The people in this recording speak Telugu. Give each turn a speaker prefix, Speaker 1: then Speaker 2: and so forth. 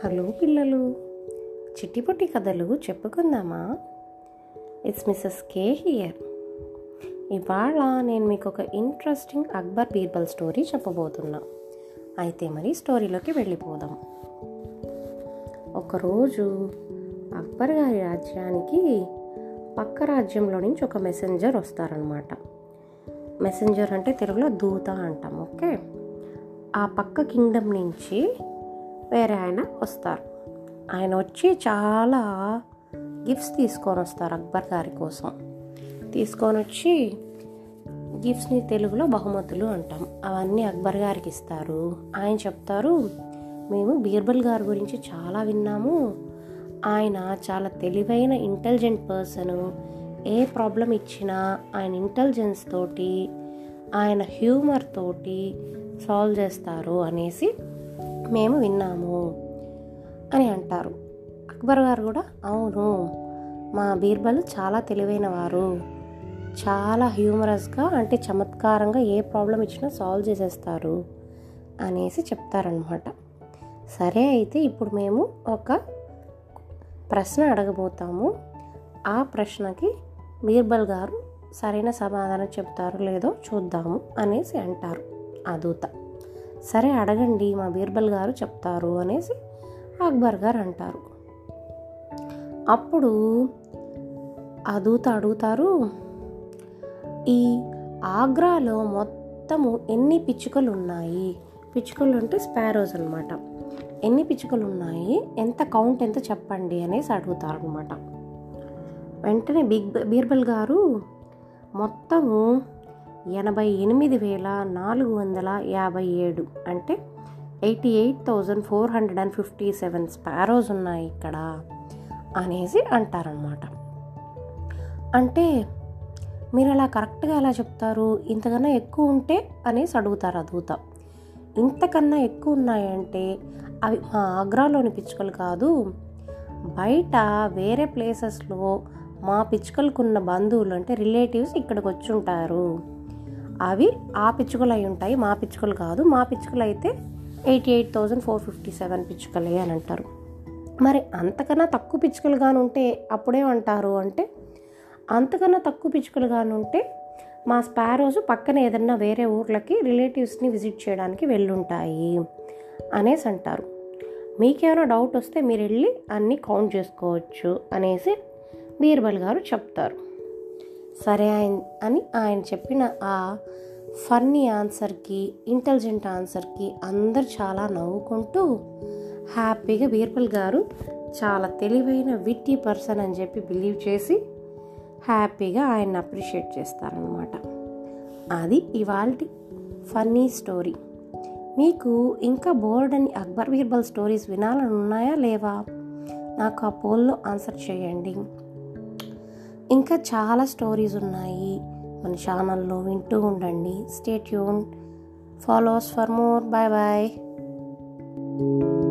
Speaker 1: హలో పిల్లలు చిట్టిపొట్టి కథలు చెప్పుకుందామా ఇట్స్ మిస్సెస్ కే హియర్ ఇవాళ నేను మీకు ఒక ఇంట్రెస్టింగ్ అక్బర్ బీర్బల్ స్టోరీ చెప్పబోతున్నా అయితే మరి స్టోరీలోకి వెళ్ళిపోదాం ఒకరోజు అక్బర్ గారి రాజ్యానికి పక్క రాజ్యంలో నుంచి ఒక మెసెంజర్ వస్తారనమాట మెసెంజర్ అంటే తెలుగులో దూత అంటాం ఓకే ఆ పక్క కింగ్డమ్ నుంచి వేరే ఆయన వస్తారు ఆయన వచ్చి చాలా గిఫ్ట్స్ తీసుకొని వస్తారు అక్బర్ గారి కోసం తీసుకొని వచ్చి గిఫ్ట్స్ని తెలుగులో బహుమతులు అంటాం అవన్నీ అక్బర్ గారికి ఇస్తారు ఆయన చెప్తారు మేము బీర్బల్ గారి గురించి చాలా విన్నాము ఆయన చాలా తెలివైన ఇంటెలిజెంట్ పర్సన్ ఏ ప్రాబ్లం ఇచ్చినా ఆయన ఇంటెలిజెన్స్ తోటి ఆయన హ్యూమర్ తోటి సాల్వ్ చేస్తారు అనేసి మేము విన్నాము అని అంటారు అక్బర్ గారు కూడా అవును మా బీర్బల్ చాలా తెలివైన వారు చాలా హ్యూమరస్గా అంటే చమత్కారంగా ఏ ప్రాబ్లం ఇచ్చినా సాల్వ్ చేసేస్తారు అనేసి చెప్తారనమాట సరే అయితే ఇప్పుడు మేము ఒక ప్రశ్న అడగబోతాము ఆ ప్రశ్నకి బీర్బల్ గారు సరైన సమాధానం చెప్తారు లేదో చూద్దాము అనేసి అంటారు ఆ దూత సరే అడగండి మా బీర్బల్ గారు చెప్తారు అనేసి అక్బర్ గారు అంటారు అప్పుడు ఆ దూత అడుగుతారు ఈ ఆగ్రాలో మొత్తము ఎన్ని పిచ్చుకలు ఉన్నాయి పిచ్చుకలు అంటే స్పారోస్ అనమాట ఎన్ని పిచ్చుకలు ఉన్నాయి ఎంత కౌంట్ ఎంత చెప్పండి అనేసి అడుగుతారు అనమాట వెంటనే బిగ్ బీర్బల్ గారు మొత్తము ఎనభై ఎనిమిది వేల నాలుగు వందల యాభై ఏడు అంటే eighty eight thousand four hundred and fifty seven sparrows ఉన్నాయి ఇక్కడ అనేసి అంటారనమాట అంటే మీరు అలా కరెక్ట్గా ఎలా చెప్తారు ఇంతకన్నా ఎక్కువ ఉంటే అనేసి అడుగుతారు ఆ దూత ఇంతకన్నా ఎక్కువ ఉన్నాయంటే అవి మా ఆగ్రాలోని పిచ్చుకలు కాదు బయట వేరే ప్లేసెస్లో మా పిచ్చుకలకున్న బంధువులు అంటే రిలేటివ్స్ ఇక్కడికి వచ్చి ఉంటారు అవి ఆ పిచ్చుకలు అయి ఉంటాయి మా పిచ్చుకలు కాదు మా పిచ్చుకలు అయితే eighty eight thousand four fifty seven పిచ్చుకలే అని అంటారు మరి అంతకన్నా తక్కువ పిచ్చుకలు కానీ ఉంటే అప్పుడేమంటారు అంటే అంతకన్నా తక్కువ పిచ్చుకలు కానీ ఉంటే మా స్పారోస్ పక్కన ఏదన్నా వేరే ఊర్లకి రిలేటివ్స్ని విజిట్ చేయడానికి వెళ్ళుంటాయి అనేసి అంటారు మీకేమైనా డౌట్ వస్తే మీరు వెళ్ళి అన్నీ కౌంట్ చేసుకోవచ్చు అనేసి బీర్బల్ గారు చెప్తారు సరే ఆయన అని ఆయన చెప్పిన ఆ ఫన్నీ ఆన్సర్కి ఇంటెలిజెంట్ ఆన్సర్కి అందరు చాలా నవ్వుకుంటూ హ్యాపీగా బీర్బల్ గారు చాలా తెలివైన విట్టి పర్సన్ అని చెప్పి బిలీవ్ చేసి హ్యాపీగా ఆయన అప్రిషియేట్ చేస్తారనమాట అది ఇవాళ ఫన్నీ స్టోరీ మీకు ఇంకా బోర్డ్ అని అక్బర్ బీర్బల్ స్టోరీస్ వినాలని ఉన్నాయా లేవా నాకు ఆ పోల్లో ఆన్సర్ చేయండి ఇంకా చాలా స్టోరీస్ ఉన్నాయి మన ఛానల్లో వింటూ ఉండండి స్టేట్ యూన్ follows for more bye bye